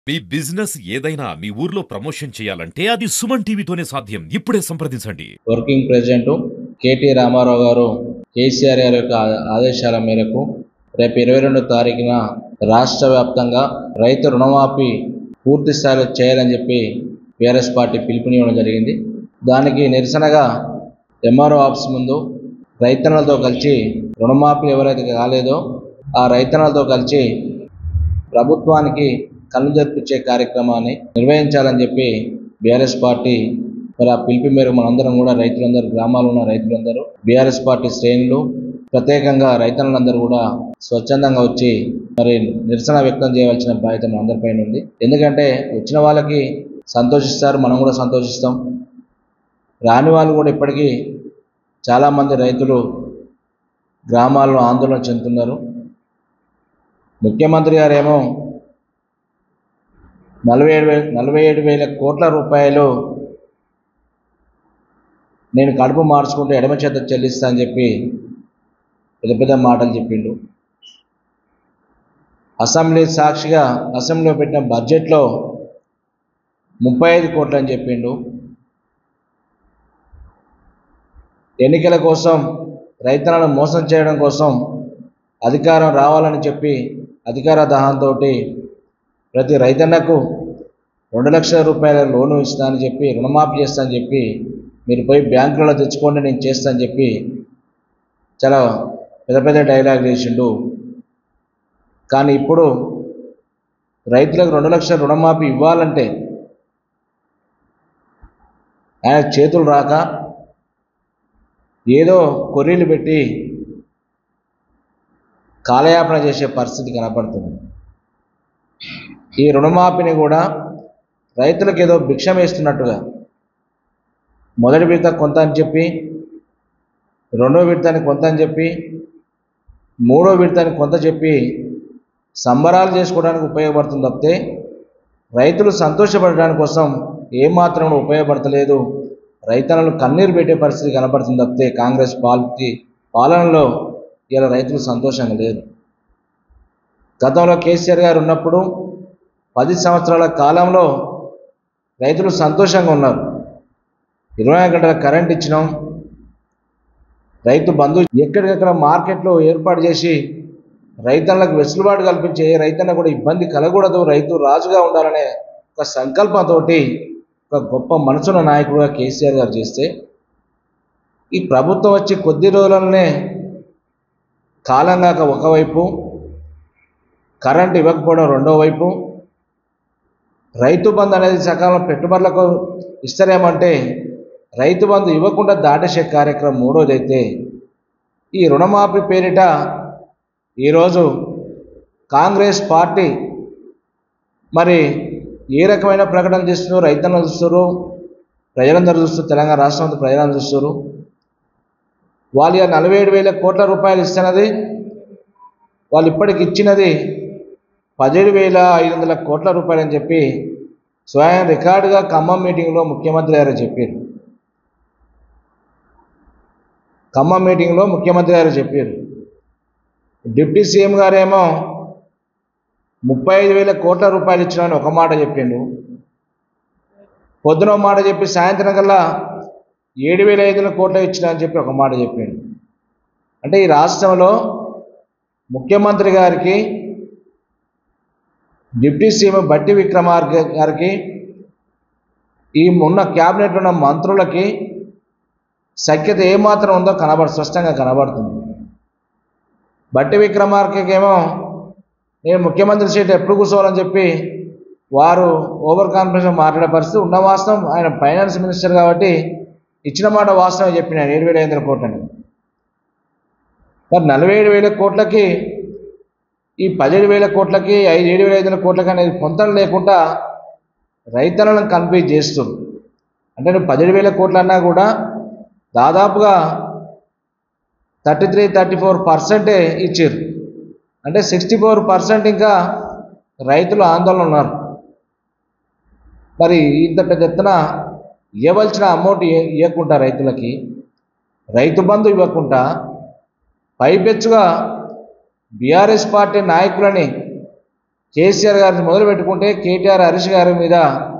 మీ business ఏదైనా మీ ఊర్లో promotion చేయాలంటే అది సుమన్ టీవీతోనే సాధ్యం ఇప్పుడే సంప్రదించండి వర్కింగ్ ప్రెసిడెంట్ కేటీ రామారావు గారు కేసీఆర్ గారి యొక్క ఆ- ఆదేశాల మేరకు రేపు ఇరవై రెండో తారీఖున రాష్ట్ర వ్యాప్తంగా రైతు రుణమాఫీ పూర్తి స్థాయిలో చేయాలని చెప్పి బీఆర్ఎస్ పార్టీ పిలుపునివ్వడం జరిగింది దానికి నిరసనగా ఎంఆర్ఓ ఆఫీస్ ముందు రైతన్నలతో కలిసి రుణమాఫీ ఎవరైతే కాలేదో ఆ రైతన్నలతో కలిసి ప్రభుత్వానికి కళ్ళు జరిపించే కార్యక్రమాన్ని నిర్వహించాలని చెప్పి బీఆర్ఎస్ పార్టీ మరి ఆ పిలుపు మేరకు మనందరం కూడా రైతులందరూ గ్రామాల్లో ఉన్న రైతులందరూ బీఆర్ఎస్ పార్టీ శ్రేణులు ప్రత్యేకంగా రైతన్నులందరూ కూడా స్వచ్ఛందంగా వచ్చి మరి నిరసన వ్యక్తం చేయవలసిన బాధ్యత మనందరిపైన ఉంది ఎందుకంటే వచ్చిన వాళ్ళకి సంతోషిస్తారు మనం కూడా సంతోషిస్తాం రాని వాళ్ళు కూడా ఇప్పటికీ చాలామంది రైతులు గ్రామాల్లో ఆందోళన చెందుతున్నారు ముఖ్యమంత్రి గారేమో నలభై ఏడు వేల నలభై ఏడు వేల కోట్ల రూపాయలు నేను కడుపు మార్చుకుంటే ఎడమ చేత చెల్లిస్తా అని చెప్పి పెద్ద పెద్ద మాటలు చెప్పిండు అసెంబ్లీ సాక్షిగా అసెంబ్లీలో పెట్టిన బడ్జెట్లో ముప్పై ఐదు కోట్లు అని చెప్పిండు ఎన్నికల కోసం రైతులను మోసం చేయడం కోసం అధికారం రావాలని చెప్పి అధికార దాహంతో ప్రతి రైతన్నకు రెండు లక్షల రూపాయల లోను ఇస్తా అని చెప్పి రుణమాఫీ చేస్తా అని చెప్పి మీరు పోయి బ్యాంకులలో తెచ్చుకోండి నేను చేస్తా అని చెప్పి చాలా పెద్ద పెద్ద డైలాగ్ చేసిండు కానీ ఇప్పుడు రైతులకు రెండు లక్షల రుణమాఫీ ఇవ్వాలంటే ఆయన చేతులు రాక ఏదో కొర్రీలు పెట్టి కాలయాపన చేసే పరిస్థితి కనపడుతుంది ఈ రుణమాఫీని కూడా రైతులకు ఏదో భిక్షం వేస్తున్నట్టుగా మొదటి విడత కొంత అని చెప్పి రెండో విడతని కొంత అని చెప్పి మూడో విడతని కొంత చెప్పి సంబరాలు చేసుకోవడానికి ఉపయోగపడుతుంది తప్పితే రైతులు సంతోషపడడానికి కోసం ఏమాత్రం కూడా ఉపయోగపడతలేదు రైతన్నలు కన్నీరు పెట్టే పరిస్థితి కనపడుతుంది తప్పితే కాంగ్రెస్ పార్టీ పాలనలో ఇలా రైతులు సంతోషంగా లేరు గతంలో కేసీఆర్ గారు ఉన్నప్పుడు పది సంవత్సరాల కాలంలో రైతులు సంతోషంగా ఉన్నారు ఇరవై నాలుగు గంటల కరెంట్ ఇచ్చినాం రైతు బంధు ఎక్కడికక్కడ మార్కెట్లో ఏర్పాటు చేసి రైతన్నలకు వెసులుబాటు కల్పించే ఏ రైతన్న కూడా ఇబ్బంది కలగకూడదు రైతు రాజుగా ఉండాలనే ఒక సంకల్పంతో ఒక గొప్ప మనసున్న నాయకుడుగా కేసీఆర్ గారు చేస్తే ఈ ప్రభుత్వం వచ్చి కొద్ది రోజులనే కాలం కాక ఒకవైపు కరెంట్ ఇవ్వకపోవడం రెండో వైపు రైతు బంధు అనేది సకాలంలో పెట్టుబడులకు ఇస్తారేమంటే రైతు బంధు ఇవ్వకుండా దాటేసే కార్యక్రమం మూడోది అయితే ఈ రుణమాఫీ పేరిట ఈరోజు కాంగ్రెస్ పార్టీ మరి ఏ రకమైన ప్రకటన చేస్తున్నారు రైతన్నలు చూస్తారు ప్రజలందరూ చూస్తారు తెలంగాణ రాష్ట్రం అంతా ప్రజలందరూ చూస్తారు వాళ్ళు ఇక నలభై ఏడు వేల కోట్ల రూపాయలు ఇస్తున్నది వాళ్ళు ఇప్పటికి ఇచ్చినది పదిహేడు వేల ఐదు వందల కోట్ల రూపాయలు అని చెప్పి స్వయం రికార్డుగా ఖమ్మం మీటింగ్లో ముఖ్యమంత్రి గారు చెప్పారు ఖమ్మం మీటింగ్లో ముఖ్యమంత్రి గారు చెప్పారు డిప్యూటీ సీఎం గారేమో ముప్పై ఐదు వేల కోట్ల రూపాయలు ఇచ్చినామని ఒక మాట చెప్పిండు పొద్దున ఒక మాట చెప్పి సాయంత్రం కల్లా ఏడు వేల ఐదు వందల కోట్లు ఇచ్చినా అని చెప్పి ఒక మాట చెప్పిండు అంటే ఈ రాష్ట్రంలో ముఖ్యమంత్రి గారికి డిప్యూటీ సీఎం బట్టి విక్రమార్క గారికి ఈ ఉన్న క్యాబినెట్ ఉన్న మంత్రులకి సఖ్యత ఏమాత్రం ఉందో కనబడు స్పష్టంగా కనబడుతుంది బట్టి విక్రమార్కకేమో నేను ముఖ్యమంత్రి సీట్ ఎప్పుడు కూర్చోవాలని చెప్పి వారు ఓవర్ కాన్ఫిడెన్స్ మాట్లాడే పరిస్థితి ఉన్న వాస్తవం ఆయన ఫైనాన్స్ మినిస్టర్ కాబట్టి ఇచ్చిన మాట వాస్తవం చెప్పిన ఏడు వేల ఐదు వందల కోట్లని మరి నలభై ఏడు వేల కోట్లకి ఈ పదిహేడు వేల కోట్లకి ఐదు ఏడు వేల ఐదు వందల కోట్లకి అనేది పొంతన లేకుండా రైతన్నలను కన్ఫ్యూజ్ చేస్తుంది అంటే నువ్వు పదిహేడు వేల కోట్లు అన్నా కూడా దాదాపుగా థర్టీ త్రీ థర్టీ ఫోర్ పర్సెంటే ఇచ్చారు అంటే సిక్స్టీ ఫోర్ పర్సెంట్ ఇంకా రైతులు ఆందోళన ఉన్నారు మరి ఇంత పెద్ద ఎత్తున ఇవ్వవలసిన అమౌంట్ ఇవ్వ- ఇవ్వకుండా రైతులకి రైతు బంధు ఇవ్వకుండా పైపెచ్చుగా బీఆర్ఎస్ పార్టీ నాయకులని కేసీఆర్ గారిని మొదలు పెట్టుకుంటే కేటీఆర్ హరీష్ గారి మీద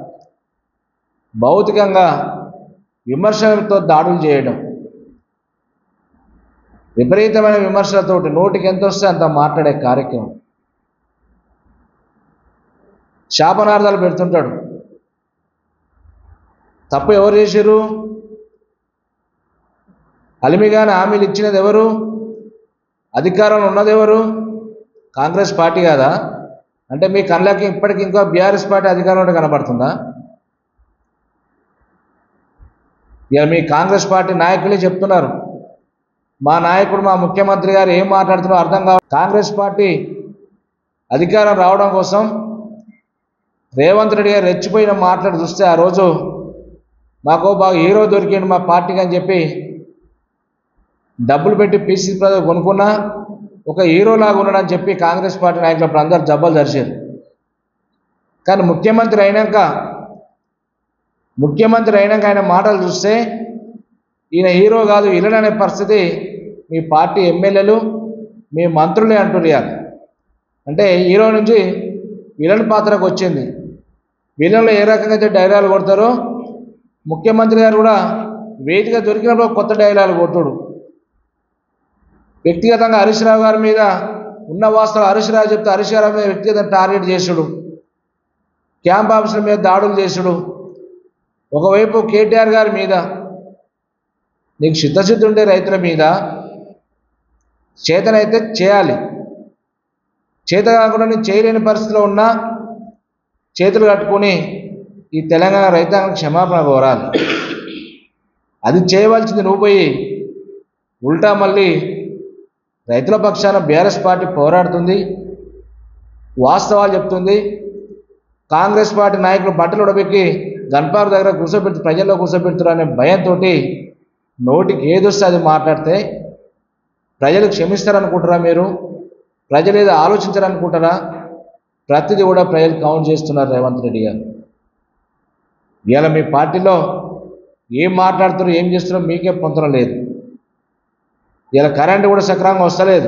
భౌతికంగా విమర్శలతో దాడులు చేయడం విపరీతమైన విమర్శలతోటి నోటికి ఎంత వస్తే అంత మాట్లాడే కార్యక్రమం శాపనార్థాలు పెడుతుంటాడు తప్పు ఎవరు చేశారు అలిమిగాని హామీలు ఇచ్చినది ఎవరు అధికారంలో ఉన్నది ఎవరు కాంగ్రెస్ పార్టీ కాదా అంటే మీ కళ్ళకి ఇప్పటికి ఇంకా బీఆర్ఎస్ పార్టీ అధికారంలో కనబడుతుందా ఇక మీ కాంగ్రెస్ పార్టీ నాయకులే చెప్తున్నారు మా నాయకుడు మా ముఖ్యమంత్రి గారు ఏం మాట్లాడుతున్నారో అర్థం కావ కాంగ్రెస్ పార్టీ అధికారం రావడం కోసం రేవంత్ రెడ్డి గారు రెచ్చిపోయిన మాట్లాడి చూస్తే ఆ రోజు మాకు బాగా హీరో దొరికిండు మా పార్టీకి అని చెప్పి డబ్బులు పెట్టి పీసీ ప్రజలు కొనుక్కున్నా ఒక హీరోలాగా ఉన్నాడని చెప్పి కాంగ్రెస్ పార్టీ నాయకులు అప్పుడు అందరు జబ్బలు దరిచారు కానీ ముఖ్యమంత్రి అయినాక ముఖ్యమంత్రి అయినాక ఆయన మాటలు చూస్తే ఈయన హీరో కాదు విలన్ అనే పరిస్థితి మీ పార్టీ ఎమ్మెల్యేలు మీ మంత్రులే అంటున్నారు అంటే హీరో నుంచి విలన్ పాత్రకు వచ్చింది విలన్లు ఏ రకంగా అయితే డైలాగులు కొడతారో ముఖ్యమంత్రి గారు కూడా వేదిక దొరికినప్పుడు కొత్త డైలాగులు కొట్టుడు వ్యక్తిగతంగా హరీష్ రావు గారి మీద ఉన్న వాస్తవం హరీష్ రావు చెప్తే హరీష్ రావు మీద వ్యక్తిగతంగా టార్గెట్ చేసుడు క్యాంప్ ఆఫీసుల మీద దాడులు చేసుడు ఒకవైపు కేటీఆర్ గారి మీద నీకు సిద్ధశుద్ధి ఉండే రైతుల మీద చేతనైతే చేయాలి చేత కాకుండా నేను చేయలేని పరిస్థితిలో ఉన్నా చేతులు కట్టుకొని ఈ తెలంగాణ రైతాంగం క్షమాపణ కోరాలి అది చేయవలసింది నువ్వు పోయి ఉల్టా మళ్ళీ రైతుల పక్షాన బీఆర్ఎస్ పార్టీ పోరాడుతుంది వాస్తవాలు చెప్తుంది కాంగ్రెస్ పార్టీ నాయకులు బట్టలు ఉడబెక్కి గన్పార్ దగ్గర కూర్చోబెట్టి ప్రజల్లో కూర్చోబెడుతున్నారు అనే భయంతో నోటికి ఏదొస్తే అది మాట్లాడితే ప్రజలు క్షమిస్తారనుకుంటారా మీరు ప్రజలు ఏదో ఆలోచించారనుకుంటారా ప్రతిదీ కూడా ప్రజలు కౌంట్ చేస్తున్నారు రేవంత్ రెడ్డి గారు ఇవాళ మీ పార్టీలో ఏం మాట్లాడుతున్నారో ఏం చేస్తున్నారో మీకే పొంతన లేదు ఇలా కరెంటు కూడా సక్రమంగా వస్తలేదు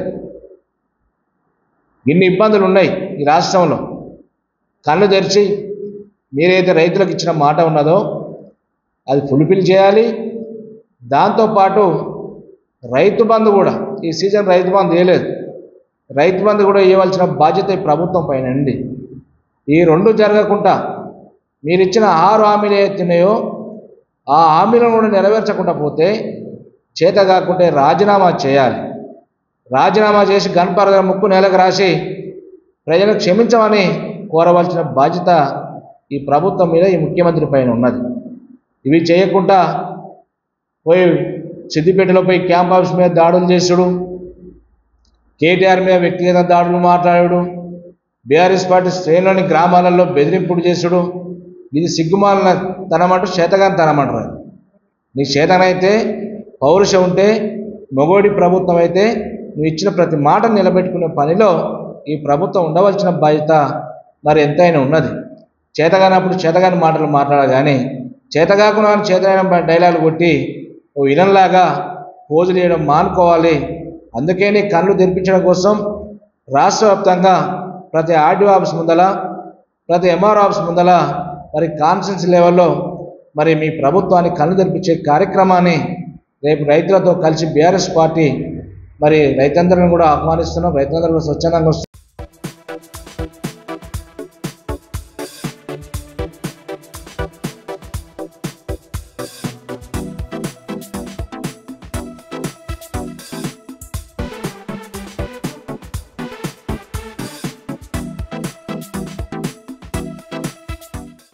ఇన్ని ఇబ్బందులు ఉన్నాయి ఈ రాష్ట్రంలో కళ్ళు తెరిచి మీరైతే రైతులకు ఇచ్చిన మాట ఉన్నదో అది ఫుల్ఫిల్ చేయాలి దాంతోపాటు రైతు బంధు కూడా ఈ సీజన్ రైతు బంధు వేయలేదు రైతు బంధు కూడా ఇవ్వాల్సిన బాధ్యత ఈ ప్రభుత్వం పైన ఉంది ఈ రెండు జరగకుండా మీరు ఇచ్చిన ఆరు హామీలు ఏవైతున్నాయో ఆ హామీలను కూడా నెరవేర్చకుండా పోతే చేత కాకుంటే రాజీనామా చేయాలి రాజీనామా చేసి గన్పరద ముక్కు నేలకు రాసి ప్రజలను క్షమించమని కోరవలసిన బాధ్యత ఈ ప్రభుత్వం మీద ఈ ముఖ్యమంత్రి పైన ఉన్నది ఇవి చేయకుండా పోయి సిద్దిపేటలో పోయి క్యాంప్ ఆఫీస్ మీద దాడులు చేసుడు కేటీఆర్ మీద వ్యక్తిగత దాడులు మాట్లాడు బీఆర్ఎస్ పార్టీ శ్రేణులోని గ్రామాలలో బెదిరింపుడు చేసుడు ఇది సిగ్గుమాలిన తనమంటూ చేతగాని తనమంటారు నీ చేతనైతే పౌరుషం ఉంటే మొగోడి ప్రభుత్వం అయితే నువ్వు ఇచ్చిన ప్రతి మాట నిలబెట్టుకునే పనిలో ఈ ప్రభుత్వం ఉండవలసిన బాధ్యత మరి ఎంతైనా ఉన్నది చేతగానప్పుడు చేతగాని మాటలు మాట్లాడాలి కానీ చేతగాకుండా చేతనైన డైలాగులు కొట్టి ఓ విలన్లాగా పోజులు వేయడం మానుకోవాలి అందుకే నీ కళ్ళు తెరిపించడం కోసం రాష్ట్ర వ్యాప్తంగా ప్రతి ఆర్డీఓ ఆఫీస్ ముందల ప్రతి ఎంఆర్ ఆఫీస్ ముందల మరి కాన్ఫరెన్స్ లెవెల్లో మరి మీ ప్రభుత్వాన్ని కళ్ళు తెరిపించే కార్యక్రమాన్ని రేపు రైతులతో కలిసి బీఆర్ఎస్ పార్టీ మరి రైతులందరిని కూడా ఆహ్వానిస్తున్నాం రైతులందరూ కూడా స్వచ్ఛందంగా వస్తున్నారు